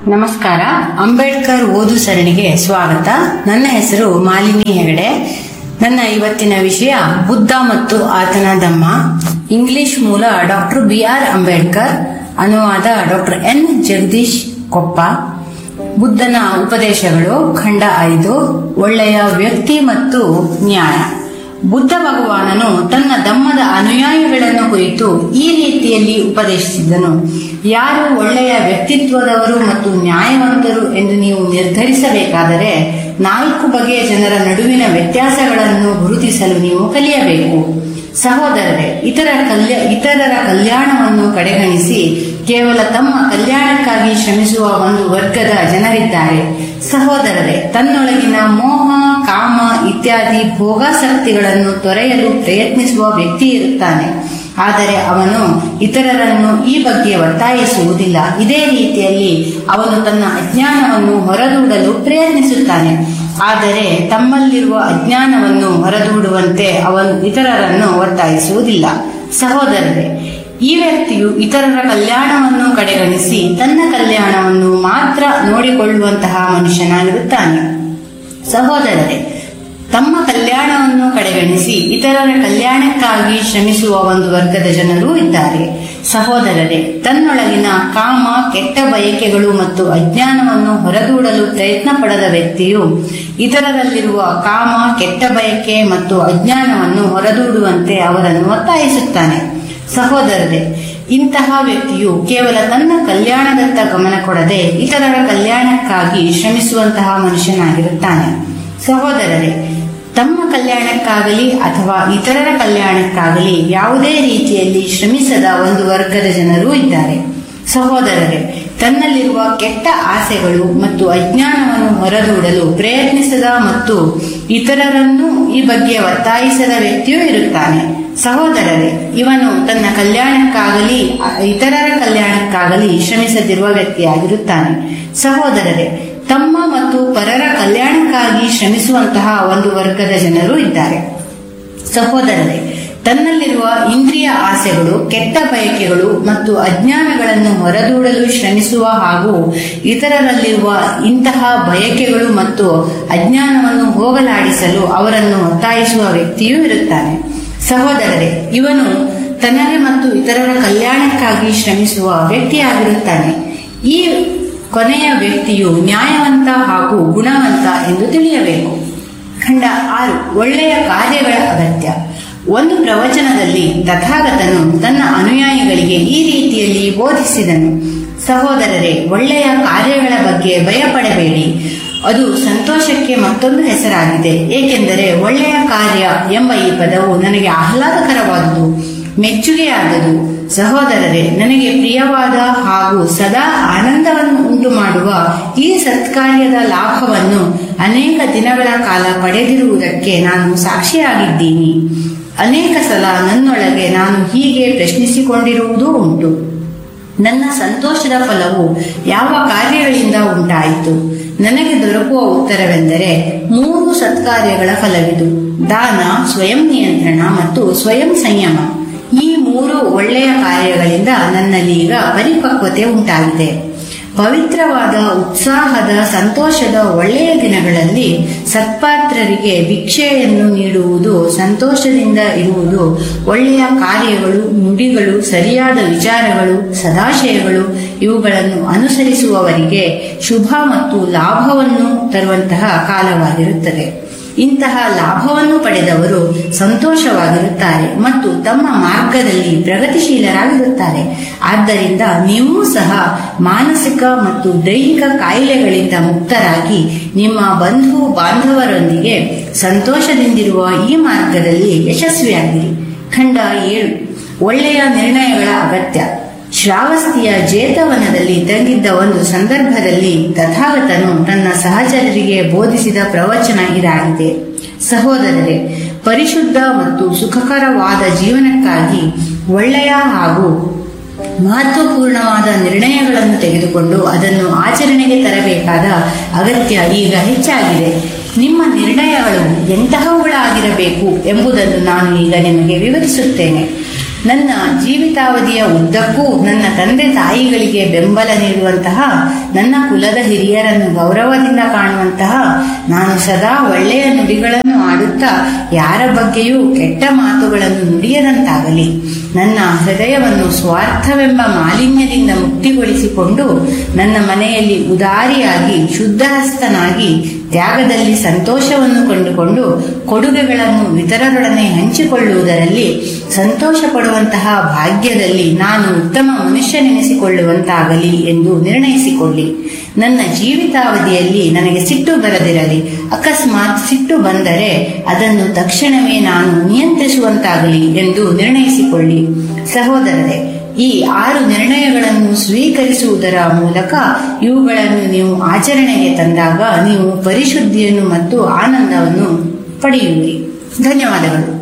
ನಮಸ್ಕಾರ ಅಂಬೇಡ್ಕರ್ ಓದು ಸರಣಿಗೆ ಸ್ವಾಗತ ನನ್ನ ಹೆಸರು ಮಾಲಿನಿ ಹೆಗಡೆ ನನ್ನ ಇವತ್ತಿನ ವಿಷಯ ಬುದ್ಧ ಮತ್ತು ಆತನ ದಮ್ಮ ಇಂಗ್ಲಿಷ್ ಮೂಲ ಡಾಕ್ಟರ್ ಬಿ ಆರ್ ಅಂಬೇಡ್ಕರ್ ಅನುವಾದ ಡಾಕ್ಟರ್ ಎನ್ ಜಗದೀಶ್ ಕೊಪ್ಪ ಬುದ್ಧನ ಉಪದೇಶಗಳು ಖಂಡ ಐದು ಒಳ್ಳೆಯ ವ್ಯಕ್ತಿ ಮತ್ತು ನ್ಯಾಯ ಬುದ್ಧ ಭಗವಾನನು ತನ್ನ ಧಮ್ಮದ ಅನುಯಾಯಿಗಳನ್ನು ಕುರಿತು ಈ ರೀತಿಯಲ್ಲಿ ಉಪದೇಶಿಸಿದನು ಯಾರು ಒಳ್ಳೆಯ ವ್ಯಕ್ತಿತ್ವದವರು ಮತ್ತು ನ್ಯಾಯವಂತರು ಎಂದು ನೀವು ನಿರ್ಧರಿಸಬೇಕಾದರೆ ನಾಲ್ಕು ಬಗೆಯ ಜನರ ನಡುವಿನ ವ್ಯತ್ಯಾಸಗಳನ್ನು ಗುರುತಿಸಲು ನೀವು ಕಲಿಯಬೇಕು ಸಹೋದರರೇ ಇತರ ಕಲ್ಯ ಇತರರ ಕಲ್ಯಾಣವನ್ನು ಕಡೆಗಣಿಸಿ ಕೇವಲ ತಮ್ಮ ಕಲ್ಯಾಣಕ್ಕಾಗಿ ಶ್ರಮಿಸುವ ಒಂದು ವರ್ಗದ ಜನರಿದ್ದಾರೆ ಸಹೋದರರೇ ತನ್ನೊಳಗಿನ ಮೋಹ ಕಾಮ ಇತ್ಯಾದಿ ಭೋಗಾಸಕ್ತಿಗಳನ್ನು ತೊರೆಯಲು ಪ್ರಯತ್ನಿಸುವ ವ್ಯಕ್ತಿ ಇರುತ್ತಾನೆ ಆದರೆ ಅವನು ಇತರರನ್ನು ಈ ಬಗ್ಗೆ ಒತ್ತಾಯಿಸುವುದಿಲ್ಲ ಇದೇ ರೀತಿಯಲ್ಲಿ ಅವನು ತನ್ನ ಅಜ್ಞಾನವನ್ನು ಹೊರದೂಡಲು ಪ್ರಯತ್ನಿಸುತ್ತಾನೆ ಆದರೆ ತಮ್ಮಲ್ಲಿರುವ ಅಜ್ಞಾನವನ್ನು ಹೊರದೂಡುವಂತೆ ಅವನು ಇತರರನ್ನು ಒತ್ತಾಯಿಸುವುದಿಲ್ಲ ಸಹೋದರರೇ ಈ ವ್ಯಕ್ತಿಯು ಇತರರ ಕಲ್ಯಾಣವನ್ನು ಕಡೆಗಣಿಸಿ ತನ್ನ ಕಲ್ಯಾಣವನ್ನು ಮಾತ್ರ ನೋಡಿಕೊಳ್ಳುವಂತಹ ಮನುಷ್ಯನಾಗಿರುತ್ತಾನೆ ಸಹೋದರರೇ ತಮ್ಮ ಕಲ್ಯಾಣವನ್ನು ಕಡೆಗಣಿಸಿ ಇತರರ ಕಲ್ಯಾಣಕ್ಕಾಗಿ ಶ್ರಮಿಸುವ ಒಂದು ವರ್ಗದ ಜನರೂ ಇದ್ದಾರೆ ಸಹೋದರರೇ ತನ್ನೊಳಗಿನ ಕಾಮ ಕೆಟ್ಟ ಬಯಕೆಗಳು ಮತ್ತು ಅಜ್ಞಾನವನ್ನು ಹೊರದೂಡಲು ಪ್ರಯತ್ನ ಪಡದ ವ್ಯಕ್ತಿಯು ಇತರರಲ್ಲಿರುವ ಕಾಮ ಕೆಟ್ಟ ಬಯಕೆ ಮತ್ತು ಅಜ್ಞಾನವನ್ನು ಹೊರದೂಡುವಂತೆ ಅವರನ್ನು ಒತ್ತಾಯಿಸುತ್ತಾನೆ ಸಹೋದರರೇ ಇಂತಹ ವ್ಯಕ್ತಿಯು ಕೇವಲ ತನ್ನ ಕಲ್ಯಾಣದತ್ತ ಗಮನ ಕೊಡದೆ ಇತರರ ಕಲ್ಯಾಣಕ್ಕಾಗಿ ಶ್ರಮಿಸುವಂತಹ ಮನುಷ್ಯನಾಗಿರುತ್ತಾನೆ ಸಹೋದರರೇ ತಮ್ಮ ಕಲ್ಯಾಣಕ್ಕಾಗಲಿ ಅಥವಾ ಇತರರ ಕಲ್ಯಾಣಕ್ಕಾಗಲಿ ಯಾವುದೇ ರೀತಿಯಲ್ಲಿ ಶ್ರಮಿಸದ ಒಂದು ವರ್ಗದ ಜನರೂ ಇದ್ದಾರೆ ಸಹೋದರರೇ ತನ್ನಲ್ಲಿರುವ ಕೆಟ್ಟ ಆಸೆಗಳು ಮತ್ತು ಅಜ್ಞಾನವನ್ನು ಹೊರದೂಡಲು ಪ್ರಯತ್ನಿಸದ ಮತ್ತು ಇತರರನ್ನು ಈ ಬಗ್ಗೆ ಒತ್ತಾಯಿಸದ ವ್ಯಕ್ತಿಯೂ ಇರುತ್ತಾನೆ ಸಹೋದರರೇ ಇವನು ತನ್ನ ಕಲ್ಯಾಣಕ್ಕಾಗಲಿ ಇತರರ ಕಲ್ಯಾಣಕ್ಕಾಗಲಿ ಶ್ರಮಿಸದಿರುವ ವ್ಯಕ್ತಿಯಾಗಿರುತ್ತಾನೆ ಸಹೋದರರೇ ತಮ್ಮ ಮತ್ತು ಪರರ ಕಲ್ಯಾಣಕ್ಕಾಗಿ ಶ್ರಮಿಸುವಂತಹ ಒಂದು ವರ್ಗದ ಜನರು ಇದ್ದಾರೆ ಸಹೋದರರೇ ತನ್ನಲ್ಲಿರುವ ಇಂದ್ರಿಯ ಆಸೆಗಳು ಕೆಟ್ಟ ಬಯಕೆಗಳು ಮತ್ತು ಅಜ್ಞಾನಗಳನ್ನು ಹೊರದೂಡಲು ಶ್ರಮಿಸುವ ಹಾಗೂ ಇತರರಲ್ಲಿರುವ ಇಂತಹ ಬಯಕೆಗಳು ಮತ್ತು ಅಜ್ಞಾನವನ್ನು ಹೋಗಲಾಡಿಸಲು ಅವರನ್ನು ಒತ್ತಾಯಿಸುವ ವ್ಯಕ್ತಿಯೂ ಇರುತ್ತಾನೆ ಸಹೋದರರೇ ಇವನು ತನಗೆ ಮತ್ತು ಇತರರ ಕಲ್ಯಾಣಕ್ಕಾಗಿ ಶ್ರಮಿಸುವ ವ್ಯಕ್ತಿಯಾಗಿರುತ್ತಾನೆ ಈ ಕೊನೆಯ ವ್ಯಕ್ತಿಯು ನ್ಯಾಯವಂತ ಹಾಗೂ ಗುಣವಂತ ಎಂದು ತಿಳಿಯಬೇಕು ಖಂಡ ಆರು ಒಳ್ಳೆಯ ಕಾರ್ಯಗಳ ಅಗತ್ಯ ಒಂದು ಪ್ರವಚನದಲ್ಲಿ ತಥಾಗತನು ತನ್ನ ಅನುಯಾಯಿಗಳಿಗೆ ಈ ರೀತಿಯಲ್ಲಿ ಬೋಧಿಸಿದನು ಸಹೋದರರೇ ಒಳ್ಳೆಯ ಕಾರ್ಯಗಳ ಬಗ್ಗೆ ಭಯಪಡಬೇಡಿ ಅದು ಸಂತೋಷಕ್ಕೆ ಮತ್ತೊಂದು ಹೆಸರಾಗಿದೆ ಏಕೆಂದರೆ ಒಳ್ಳೆಯ ಕಾರ್ಯ ಎಂಬ ಈ ಪದವು ನನಗೆ ಆಹ್ಲಾದಕರವಾದುದು ಮೆಚ್ಚುಗೆಯಾದದು ಸಹೋದರರೇ ನನಗೆ ಪ್ರಿಯವಾದ ಹಾಗೂ ಸದಾ ಆನಂದವನ್ನು ಉಂಟು ಮಾಡುವ ಈ ಸತ್ಕಾರ್ಯದ ಲಾಭವನ್ನು ಅನೇಕ ದಿನಗಳ ಕಾಲ ಪಡೆದಿರುವುದಕ್ಕೆ ನಾನು ಸಾಕ್ಷಿಯಾಗಿದ್ದೀನಿ ಅನೇಕ ಸಲ ನನ್ನೊಳಗೆ ನಾನು ಹೀಗೆ ಪ್ರಶ್ನಿಸಿಕೊಂಡಿರುವುದೂ ಉಂಟು ನನ್ನ ಸಂತೋಷದ ಫಲವು ಯಾವ ಕಾರ್ಯಗಳಿಂದ ಉಂಟಾಯಿತು ನನಗೆ ದೊರಕುವ ಉತ್ತರವೆಂದರೆ ಮೂರು ಸತ್ಕಾರ್ಯಗಳ ಫಲವಿದು ದಾನ ಸ್ವಯಂ ನಿಯಂತ್ರಣ ಮತ್ತು ಸ್ವಯಂ ಸಂಯಮ ಈ ಮೂರು ಒಳ್ಳೆಯ ಕಾರ್ಯಗಳಿಂದ ನನ್ನಲ್ಲಿ ಈಗ ಪರಿಪಕ್ವತೆ ಉಂಟಾಗಿದೆ ಪವಿತ್ರವಾದ ಉತ್ಸಾಹದ ಸಂತೋಷದ ಒಳ್ಳೆಯ ದಿನಗಳಲ್ಲಿ ಸತ್ಪಾತ್ರರಿಗೆ ಭಿಕ್ಷೆಯನ್ನು ನೀಡುವುದು ಸಂತೋಷದಿಂದ ಇರುವುದು ಒಳ್ಳೆಯ ಕಾರ್ಯಗಳು ನುಡಿಗಳು ಸರಿಯಾದ ವಿಚಾರಗಳು ಸದಾಶಯಗಳು ಇವುಗಳನ್ನು ಅನುಸರಿಸುವವರಿಗೆ ಶುಭ ಮತ್ತು ಲಾಭವನ್ನು ತರುವಂತಹ ಕಾಲವಾಗಿರುತ್ತದೆ ಇಂತಹ ಲಾಭವನ್ನು ಪಡೆದವರು ಸಂತೋಷವಾಗಿರುತ್ತಾರೆ ಮತ್ತು ತಮ್ಮ ಮಾರ್ಗದಲ್ಲಿ ಪ್ರಗತಿಶೀಲರಾಗಿರುತ್ತಾರೆ ಆದ್ದರಿಂದ ನೀವು ಸಹ ಮಾನಸಿಕ ಮತ್ತು ದೈಹಿಕ ಕಾಯಿಲೆಗಳಿಂದ ಮುಕ್ತರಾಗಿ ನಿಮ್ಮ ಬಂಧು ಬಾಂಧವರೊಂದಿಗೆ ಸಂತೋಷದಿಂದಿರುವ ಈ ಮಾರ್ಗದಲ್ಲಿ ಯಶಸ್ವಿಯಾಗಿರಿ ಖಂಡ ಏಳು ಒಳ್ಳೆಯ ನಿರ್ಣಯಗಳ ಅಗತ್ಯ ಶ್ರಾವಸ್ತಿಯ ಜೇತವನದಲ್ಲಿ ತಂಗಿದ್ದ ಒಂದು ಸಂದರ್ಭದಲ್ಲಿ ತಥಾಗತನು ತನ್ನ ಸಹಚರರಿಗೆ ಬೋಧಿಸಿದ ಪ್ರವಚನ ಇದಾಗಿದೆ ಸಹೋದರರೇ ಪರಿಶುದ್ಧ ಮತ್ತು ಸುಖಕರವಾದ ಜೀವನಕ್ಕಾಗಿ ಒಳ್ಳೆಯ ಹಾಗೂ ಮಹತ್ವಪೂರ್ಣವಾದ ನಿರ್ಣಯಗಳನ್ನು ತೆಗೆದುಕೊಂಡು ಅದನ್ನು ಆಚರಣೆಗೆ ತರಬೇಕಾದ ಅಗತ್ಯ ಈಗ ಹೆಚ್ಚಾಗಿದೆ ನಿಮ್ಮ ನಿರ್ಣಯಗಳು ಎಂತಹವುಗಳಾಗಿರಬೇಕು ಎಂಬುದನ್ನು ನಾನು ಈಗ ನಿಮಗೆ ವಿವರಿಸುತ್ತೇನೆ ನನ್ನ ಜೀವಿತಾವಧಿಯ ಉದ್ದಕ್ಕೂ ನನ್ನ ತಂದೆ ತಾಯಿಗಳಿಗೆ ಬೆಂಬಲ ನೀಡುವಂತಹ ನನ್ನ ಕುಲದ ಹಿರಿಯರನ್ನು ಗೌರವದಿಂದ ಕಾಣುವಂತಹ ನಾನು ಸದಾ ಒಳ್ಳೆಯ ನುಡಿಗಳನ್ನು ಆಡುತ್ತಾ ಯಾರ ಬಗ್ಗೆಯೂ ಕೆಟ್ಟ ಮಾತುಗಳನ್ನು ನುಡಿಯದಂತಾಗಲಿ ನನ್ನ ಹೃದಯವನ್ನು ಸ್ವಾರ್ಥವೆಂಬ ಮಾಲಿನ್ಯದಿಂದ ಮುಕ್ತಿಗೊಳಿಸಿಕೊಂಡು ನನ್ನ ಮನೆಯಲ್ಲಿ ಉದಾರಿಯಾಗಿ ಶುದ್ಧಹಸ್ತನಾಗಿ ತ್ಯಾಗದಲ್ಲಿ ಸಂತೋಷವನ್ನು ಕಂಡುಕೊಂಡು ಕೊಡುಗೆಗಳನ್ನು ಇತರರೊಡನೆ ಹಂಚಿಕೊಳ್ಳುವುದರಲ್ಲಿ ಸಂತೋಷ ಪಡುವಂತಹ ಭಾಗ್ಯದಲ್ಲಿ ನಾನು ಉತ್ತಮ ಮನುಷ್ಯನೆನಿಸಿಕೊಳ್ಳುವಂತಾಗಲಿ ಎಂದು ನಿರ್ಣಯಿಸಿಕೊಳ್ಳಿ ನನ್ನ ಜೀವಿತಾವಧಿಯಲ್ಲಿ ನನಗೆ ಸಿಟ್ಟು ಬರದಿರಲಿ ಅಕಸ್ಮಾತ್ ಸಿಟ್ಟು ಬಂದರೆ ಅದನ್ನು ತಕ್ಷಣವೇ ನಾನು ನಿಯಂತ್ರಿಸುವಂತಾಗಲಿ ಎಂದು ನಿರ್ಣಯಿಸಿಕೊಳ್ಳಿ ಸಹೋದರರೇ ಈ ಆರು ನಿರ್ಣಯಗಳನ್ನು ಸ್ವೀಕರಿಸುವುದರ ಮೂಲಕ ಇವುಗಳನ್ನು ನೀವು ಆಚರಣೆಗೆ ತಂದಾಗ ನೀವು ಪರಿಶುದ್ಧಿಯನ್ನು ಮತ್ತು ಆನಂದವನ್ನು ಪಡೆಯುವಿರಿ ಧನ್ಯವಾದಗಳು